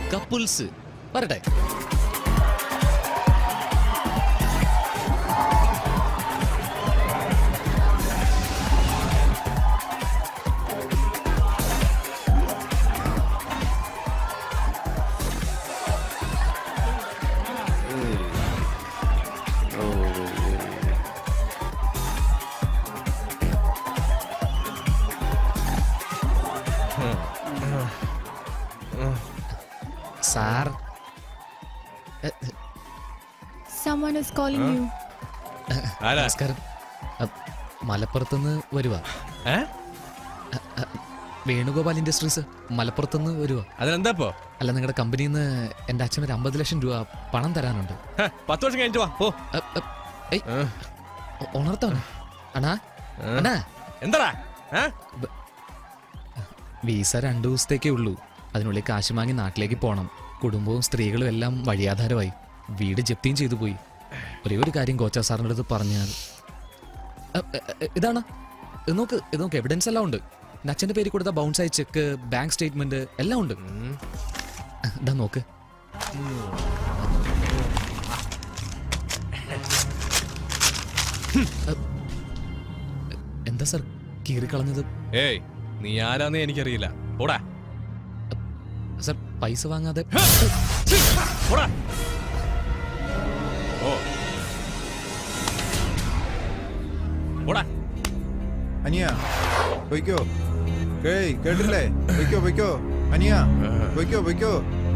Couples വരട്ടെ sir എ, Someone is calling you. ആരാ നമസ്കാരം അ, മലപ്പുറത്തുനിന്ന് വരുവാ ഏ അ, വേണുഗോപാൽ ഇൻഡസ്ട്രീസ് മലപ്പുറത്തുനിന്ന് വരുവാ അതിനെന്താ അല്ല നിങ്ങളുടെ കമ്പനിയിൽ നിന്ന് എൻ്റെ അച്ഛൻ ഒരു അമ്പത് ലക്ഷം രൂപ പണം തരാനുണ്ട് പത്ത് വർഷം കഴിഞ്ഞിട്ട് വാ ഓ അ, അ, ഏയ്, ഉ- ഉണർത്തവനെ അണ്ണാ അണ്ണാ എന്താടാ ഏ? വീസ രണ്ടു ദിവസത്തേക്കേ ഉള്ളൂ അതിനുള്ളിൽ കാശ് വാങ്ങി നാട്ടിലേക്ക് പോകണം കുടുംബവും സ്ത്രീകളും എല്ലാം വഴിയാധാരമായി വീട് ജപ്തിയും ചെയ്തു പോയി ഒരേ ഒരു കാര്യം കോച്ചാ സാറിൻ്റെ അടുത്ത് പറഞ്ഞാൽ അ, അ, അ, ഇതാണ് ഇത് നോക്ക് ഇത് നോക്ക് എവിഡൻസ് എല്ലാം ഉണ്ട് എൻ്റെ അച്ഛൻ്റെ പേര് കൊടുത്ത ബൗൺസ് ആയി ചെക്ക് ബാങ്ക് സ്റ്റേറ്റ്മെന്റ് എല്ലാം ഉണ്ട് ഇതാ നോക്ക് അ, എന്താ സാർ കീറിക്കളഞ്ഞത് ഏയ് നീ ആരാന്നേ എനിക്കറിയില്ല ഓടാ സാർ പൈസ വാങ്ങാതെ ഓടാ ഓ ഓടാ അനിയ പൊയ്ക്കോ കേയ് കേട്ടില്ലേ പൊയ്ക്കോ പൊയ്ക്കോ അനിയ പൊയ്ക്കോ പൊയ്ക്കോ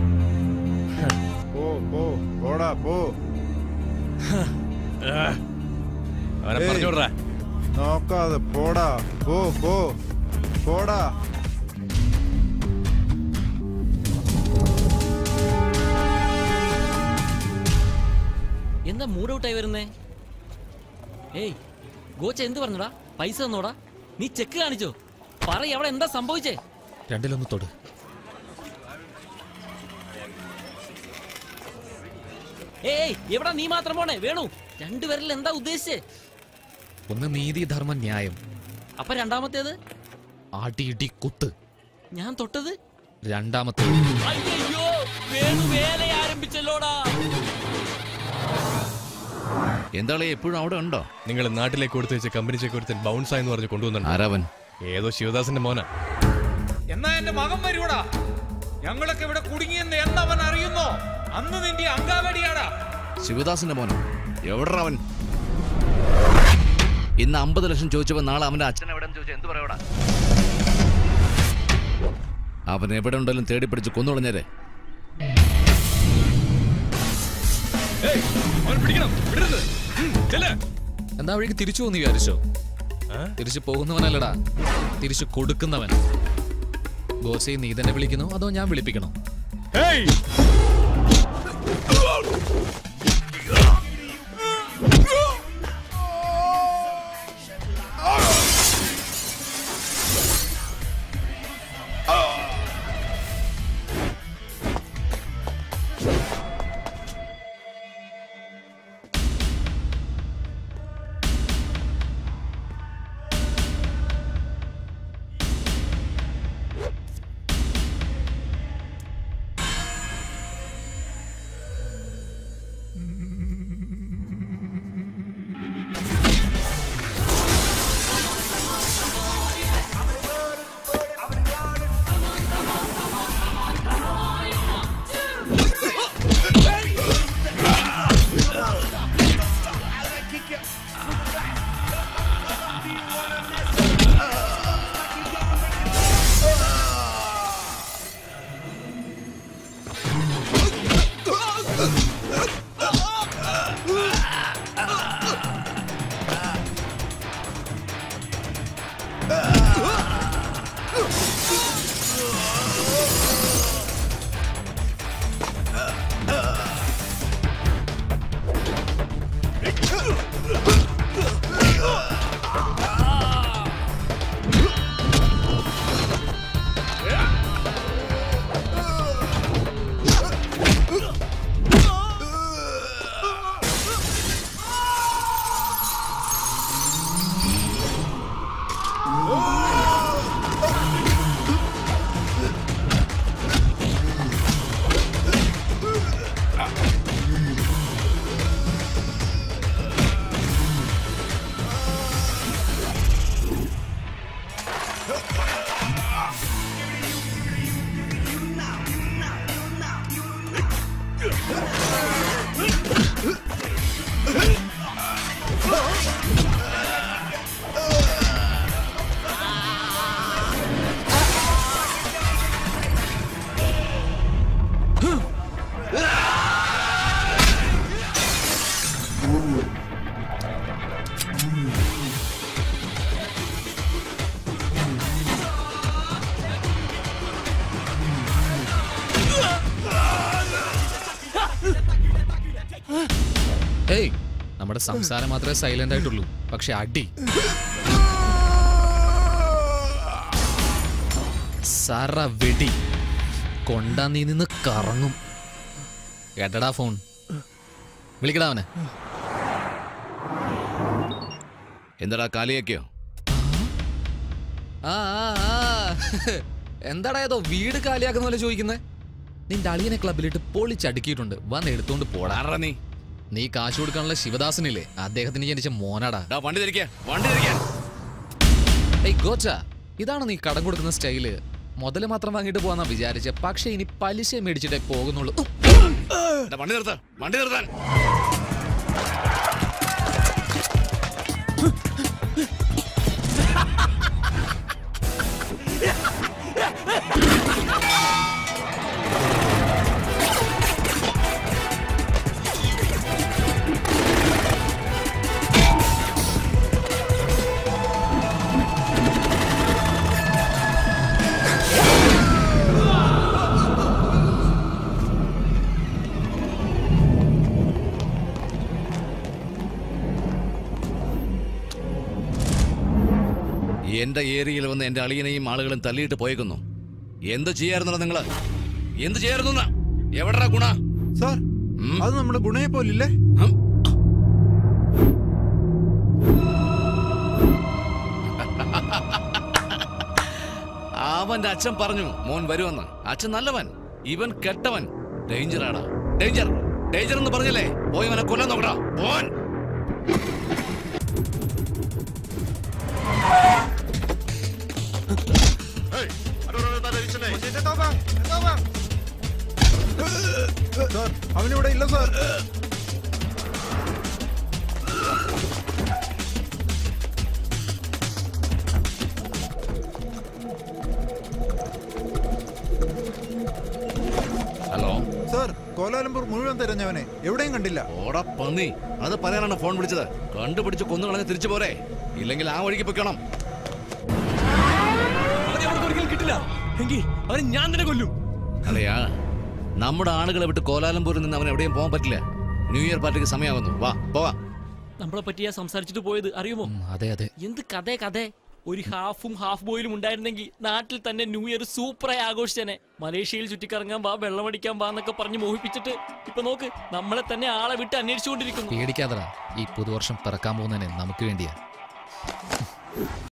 പോ പോ പോടാ പോ അവനെ ഏയ്. പറഞ്ഞോടാ നോക്കാതെ പോടാ പോ പോ പോടാ എന്താ മൂഡ് ഔട്ടായി വരുന്നേ ഏയ് ഗോച്ച എന്ത് പറഞ്ഞടാ പൈസ തന്നോടാ നീ ചെക്ക് കാണിച്ചോ പറ അവിടെ എന്താ സംഭവിച്ചേ രണ്ടിലൊന്ന് തൊട് ഏയ് എവിടാ നീ മാത്രം പോണേ വേണു രണ്ടുപേരിൽ എന്താ ഉദ്ദേശിച്ചേ ഒന്ന് നീതി ധർമ്മ ന്യായം അപ്പൊ രണ്ടാമത്തേത് ആട്ടി ഇടി കുത്ത് ഞാൻ തൊട്ടത് രണ്ടാമത്തെ അയ്യോ വേണു വേല ആരംഭിച്ചല്ലോടാ എന്താളെ എപ്പോഴും അവിടെ ഉണ്ടോ നിങ്ങൾ നാട്ടിലേക്ക് കൊടുത്തു വെച്ച കമ്പനി ചെക്ക് ഒരുത്തൻ ബൗൺസ് ആയെന്ന് പറഞ്ഞ് കൊണ്ടുവന്നു ആരാവൻ ഏതോ ശിവദാസന്റെ മോനാ എന്നാ എന്റെ മകൻ വരൂടാ ഞങ്ങളൊക്കെ ഇവിടെ കുടുങ്ങിയെന്ന് എന്ന് അവൻ അറിയുന്നോ അന്ന് നിന്റെ അങ്കാവടിയാടാ ശിവദാസിന്റെ മോനോ എവിടാ അവൻ ഇന്ന് അമ്പത് ലക്ഷം ചോദിച്ചപ്പോ നാളെ അവന്റെ അച്ഛൻ എവിടെ ചോദിച്ചാൽ എന്ത് പറയോടാ അവൻ എവിടെ ഉണ്ടെങ്കിലും തേടി പിടിച്ച് കൊന്നുകളഞ്ഞേരെ ഏയ് അവനെ പിടിക്കണം വിടരുത് ഉം, ചെല്ല്. എന്താ വഴിക്ക് തിരിച്ചു പോന്ന് വിചാരിച്ചോ തിരിച്ചു പോകുന്നവനല്ലടാ തിരിച്ചു കൊടുക്കുന്നവൻ ഗോസെ നീ തന്നെ വിളിക്കണോ അതോ ഞാൻ വിളിപ്പിക്കണോ ഏയ് ഹേയ് നമ്മുടെ സംസാരം മാത്രമേ സൈലന്റ് ആയിട്ടുള്ളൂ പക്ഷെ അടി സറ വെടി കൊണ്ടാ നീ നിന്ന് കറങ്ങും കേട്ടടാ ഫോൺ വിളിക്കടാ അവനെ എന്താടാ കാലിയാക്കിയോ ആ ആ, ആ. എന്താടാ ഏതോ വീട് കാലിയാക്കുന്ന പോലെ ചോദിക്കുന്നേ നിന്റെ അളിയനെ ക്ലബിലിട്ട് പൊളിച്ചടുക്കിയിട്ടുണ്ട് വന്ന് എടുത്തോണ്ട് പോടാ ആരാ നീ നീ കാശ് കൊടുക്കാനുള്ള ശിവദാസനില്ലേ അദ്ദേഹത്തിന് ജനിച്ച മോനാടാ ഡാ വണ്ടി തിരിക്കാ വണ്ടി തിരിക്കാ ഏയ് ഗോച്ച ഇതാണ് നീ കടം കൊടുക്കുന്ന സ്റ്റൈല് മുതല് മാത്രം വാങ്ങിയിട്ട് പോവാന്നാ വിചാരിച്ച പക്ഷെ ഇനി പലിശ മേടിച്ചിട്ടേ പോകുന്നുള്ളൂ ഉം. ഡാ വണ്ടി നിർത്താൻ വണ്ടി നിർത്താൻ എന്റെ ഏരിയയിൽ വന്ന് എന്റെ അളിയനെയും ആളുകളും തള്ളിയിട്ട് പോയേക്കുന്നു എന്ത് ചെയ്യാറുന്നോ നിങ്ങള് എന്ത് ചെയ്യാറുന്ന എവിടാ ഗുണ സാർ ഉം. അത് നമ്മുടെ ഗുണയെ പോലില്ലേ ഹം? അവന്റെ അച്ഛൻ പറഞ്ഞു മോൻ വരുമെന്ന് അച്ഛൻ നല്ലവൻ ഇവൻ കെട്ടവൻ ഡേഞ്ചറാടാ ഡേഞ്ചർ ഡേഞ്ചർ എന്ന് പറഞ്ഞില്ലേ പോയി അവനെ കൊല്ലാൻ നോക്കടാ പോൻ സാർ അവനിവിടെ ഇല്ല സാർ ഹലോ സാർ കോലാലംപൂർ മുഴുവൻ തിരഞ്ഞവനെ എവിടെയും കണ്ടില്ല ഓടാ പന്നി അത് പറയാനാണ് ഫോൺ വിളിച്ചത് കണ്ടുപിടിച്ച് കൊന്നു കളഞ്ഞ് തിരിച്ചു പോരെ ഇല്ലെങ്കിൽ ആ വഴിക്ക് പൊയ്ക്കണം അവനെ അവർക്ക് ഒരിക്കലും കിട്ടില്ല എങ്കിൽ അവനെ ഞാൻ തന്നെ കൊല്ലും അല്ലയാ നമ്മുടെ ആളുകളെ വിട്ട് കോലാലംപൂരിൽ നിന്ന് അവൻ എവിടെയും പോകാൻ പറ്റില്ല ന്യൂ ഇയർ പാർട്ടിക്ക് സമയമാകുന്നു വാ പോവാം നമ്മളെ പറ്റിയാ സംസാരിച്ചിട്ട് പോയത് അറിയുമോ ഉം, അതെ അതെ എന്ത് കഥ കഥ ഒരു ഹാഫും ഹാഫ് ബോയിലും ഉണ്ടായിരുന്നെങ്കിൽ നാട്ടിൽ തന്നെ ന്യൂ ഇയർ സൂപ്പറായി ആഘോഷിച്ചേനെ മലേഷ്യയിൽ ചുറ്റിക്കറങ്ങാൻ വാ വെള്ളമടിക്കാൻ വാ എന്നൊക്കെ പറഞ്ഞ് മോഹിപ്പിച്ചിട്ട് ഇപ്പൊ നോക്ക് നമ്മളെ തന്നെ ആളെ വിട്ട് അന്വേഷിച്ചുകൊണ്ടിരിക്കുന്നു പേടിക്കാതടാ ഈ പുതുവർഷം പിറക്കാൻ പോകുന്നതിന് നമുക്ക് വേണ്ടിയാ